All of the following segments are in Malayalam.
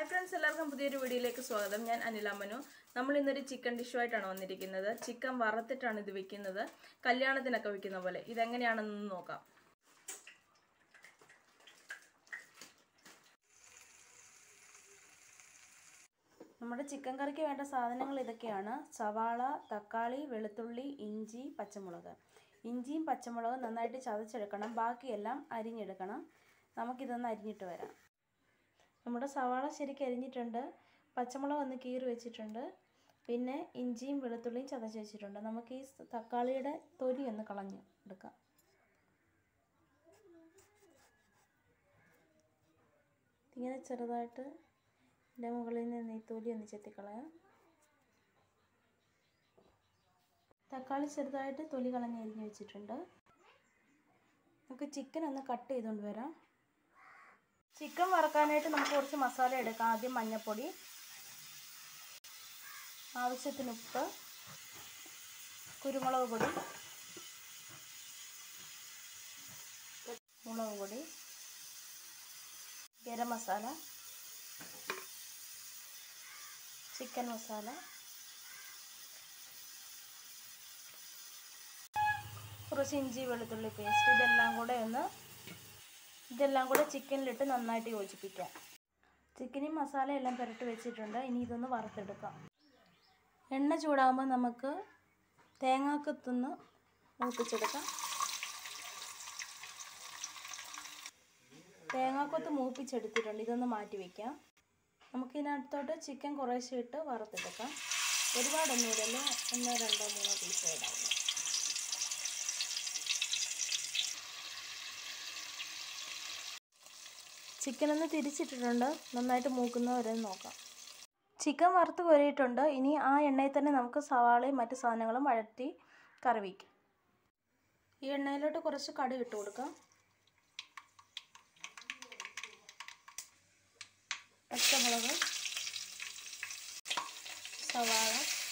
ഫ്രണ്ട്സ് എല്ലാവർക്കും പുതിയൊരു വീഡിയോയിലേക്ക് സ്വാഗതം ഞാൻ അനില മനു നമ്മൾ ഇന്നൊരു ചിക്കൻ ഡിഷുമായിട്ടാണ് വന്നിരിക്കുന്നത് ചിക്കൻ വറുത്തിട്ടാണ് ഇത് വെക്കുന്നത് കല്യാണത്തിനൊക്കെ വെക്കുന്ന പോലെ ഇതെങ്ങനെയാണെന്ന് നോക്കാം നമ്മുടെ ചിക്കൻ കറിക്ക് വേണ്ട സാധനങ്ങൾ ഇതൊക്കെയാണ് സവാള തക്കാളി വെളുത്തുള്ളി ഇഞ്ചി പച്ചമുളക് ഇഞ്ചിയും പച്ചമുളകും നന്നായിട്ട് ചതച്ചെടുക്കണം ബാക്കിയെല്ലാം അരിഞ്ഞെടുക്കണം നമുക്കിതൊന്ന് അരിഞ്ഞിട്ട് വരാം നമ്മുടെ സവാള ശരിക്കും അരിഞ്ഞിട്ടുണ്ട് പച്ചമുളക് ഒന്ന് കീറി വെച്ചിട്ടുണ്ട് പിന്നെ ഇഞ്ചിയും വെളുത്തുള്ളിയും ചതച്ച് വെച്ചിട്ടുണ്ട് നമുക്ക് ഈ തക്കാളിയുടെ തൊലി ഒന്ന് കളഞ്ഞ് എടുക്കാം ഇങ്ങനെ ചെറുതായിട്ട് ഇതിൻ്റെ മുകളിൽ നിന്ന് ഈ തൊലി ഒന്ന് ചെത്തിക്കളയാം തക്കാളി ചെറുതായിട്ട് തൊലി കളഞ്ഞ് അരിഞ്ഞ് വെച്ചിട്ടുണ്ട് നമുക്ക് ചിക്കൻ ഒന്ന് കട്ട് ചെയ്തുകൊണ്ട് വരാം ചിക്കൻ വറക്കാനായിട്ട് നമുക്ക് കുറച്ച് മസാല എടുക്കാം ആദ്യം മഞ്ഞൾപ്പൊടി ആവശ്യത്തിന് ഉപ്പ് കുരുമുളക് പൊടി മുളക് പൊടി ഗരം മസാല ചിക്കൻ മസാല കുറച്ച് ഇഞ്ചി വെളുത്തുള്ളി പേസ്റ്റ് ഇതെല്ലാം കൂടെ ഒന്ന് ഇതെല്ലാം കൂടെ ചിക്കനിലിട്ട് നന്നായിട്ട് യോജിപ്പിക്കാം ചിക്കനും മസാല എല്ലാം പുരട്ടി വെച്ചിട്ടുണ്ട് ഇനി ഇതൊന്ന് വറുത്തെടുക്കാം എണ്ണ ചൂടാകുമ്പോൾ നമുക്ക് തേങ്ങാക്കത്തൊന്ന് മൂപ്പിച്ചെടുക്കാം തേങ്ങാക്കൊത്ത് മൂപ്പിച്ചെടുത്തിട്ടുണ്ട് ഇതൊന്ന് മാറ്റി വയ്ക്കാം നമുക്കിതിനകത്തോട്ട് ചിക്കൻ കുറേശ്ശെ ഇട്ട് വറുത്തെടുക്കാം ഒരുപാടൊന്നും ഇടല്ലോ ഒന്നോ രണ്ടോ മൂന്നോ പീസ് ഇടാവുള്ളൂ ചിക്കൻ ഒന്ന് തിരിച്ചിട്ടിട്ടുണ്ട് നന്നായിട്ട് മൂക്കുന്നവരെ നോക്കാം ചിക്കൻ വറുത്ത് കോരിയിട്ടുണ്ട് ഇനി ആ എണ്ണയിൽ തന്നെ നമുക്ക് സവാളയും മറ്റു സാധനങ്ങളും വഴറ്റി കറി വയ്ക്കാം ഈ എണ്ണയിലോട്ട് കുറച്ച് കടുക് ഇട്ട് കൊടുക്കാം പച്ചമുളക് സവാള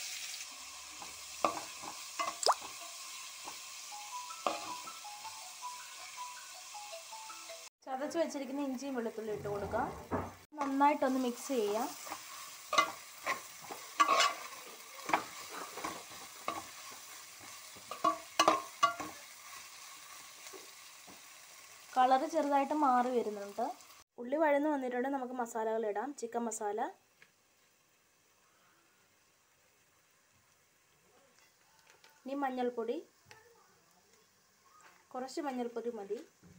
ചതച്ച് വെച്ചിരിക്കുന്ന ഇഞ്ചിയും വെളുത്തുള്ളി ഇട്ട് കൊടുക്കാം നന്നായിട്ടൊന്ന് മിക്സ് ചെയ്യാം കളറ് ചെറുതായിട്ട് മാറി വരുന്നുണ്ട് ഉള്ളി വഴന്ന് വന്നിട്ടുണ്ട് നമുക്ക് മസാലകൾ ഇടാം ചിക്കൻ മസാല ഇനി മഞ്ഞൾപ്പൊടി കുറച്ച് മഞ്ഞൾപ്പൊടി മതി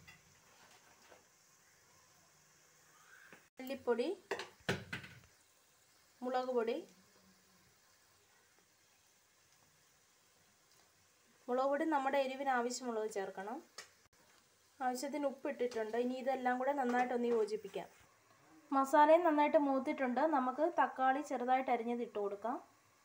മല്ലിപ്പൊടി മുളക് പൊടി മുളക് പൊടി നമ്മുടെ എരിവിന് ആവശ്യമുള്ളത് ചേർക്കണം ആവശ്യത്തിന് ഉപ്പ് ഇട്ടിട്ടുണ്ട് ഇനി ഇതെല്ലാം കൂടെ നന്നായിട്ടൊന്ന് യോജിപ്പിക്കാം മസാലയും നന്നായിട്ട് മൂത്തിട്ടുണ്ട് നമുക്ക് തക്കാളി ചെറുതായിട്ട് അരിഞ്ഞത് ഇട്ട് കൊടുക്കാം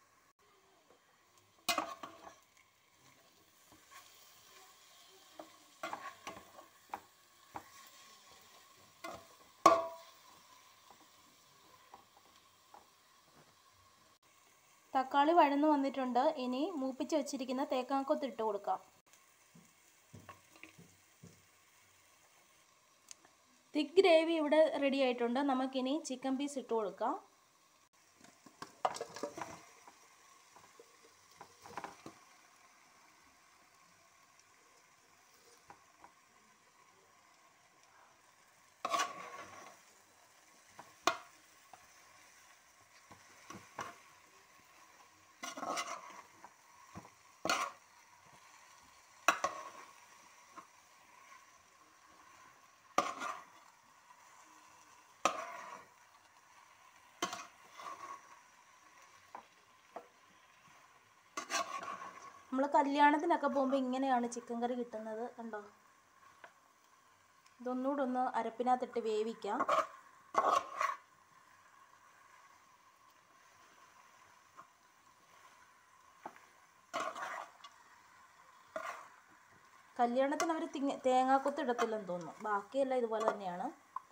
തക്കാളി വഴന്നു വന്നിട്ടുണ്ട് ഇനി മൂപ്പിച്ച് വെച്ചിരിക്കുന്ന തേക്കാക്കൊത്ത് ഇട്ട് കൊടുക്കാം തിക്ക് ഗ്രേവി ഇവിടെ റെഡി ആയിട്ടുണ്ട് നമുക്കിനി ചിക്കൻ പീസ് ഇട്ട് കൊടുക്കാം നമ്മൾ കല്യാണത്തിനൊക്കെ പോകുമ്പോൾ ഇങ്ങനെയാണ് ചിക്കൻ കറി കിട്ടുന്നത് കണ്ടോ ഇതൊന്നുകൂടെ ഒന്ന് അരപ്പിനകത്തിട്ട് വേവിക്കാം കല്യാണത്തിന് അവർ തിങ്ങ തേങ്ങാക്കൊത്ത് ഇടത്തില്ലെന്ന് തോന്നുന്നു ബാക്കിയെല്ലാം ഇതുപോലെ തന്നെയാണ്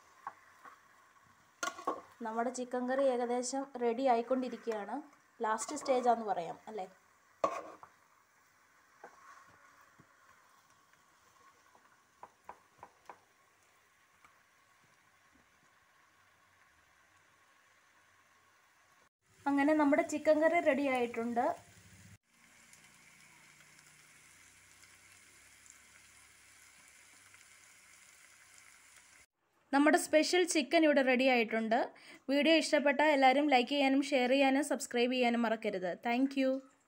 നമ്മുടെ ചിക്കൻ കറി ഏകദേശം റെഡി ആയിക്കൊണ്ടിരിക്കുകയാണ് ലാസ്റ്റ് സ്റ്റേജാന്ന് പറയാം അല്ലേ അങ്ങനെ നമ്മുടെ ചിക്കൻ കറി റെഡി ആയിട്ടുണ്ട് നമ്മുടെ സ്പെഷ്യൽ ചിക്കൻ ഇവിടെ റെഡി ആയിട്ടുണ്ട് വീഡിയോ ഇഷ്ടപ്പെട്ടാൽ എല്ലാവരും ലൈക്ക് ചെയ്യാനും ഷെയർ ചെയ്യാനും സബ്സ്ക്രൈബ് ചെയ്യാനും മറക്കരുത് താങ്ക്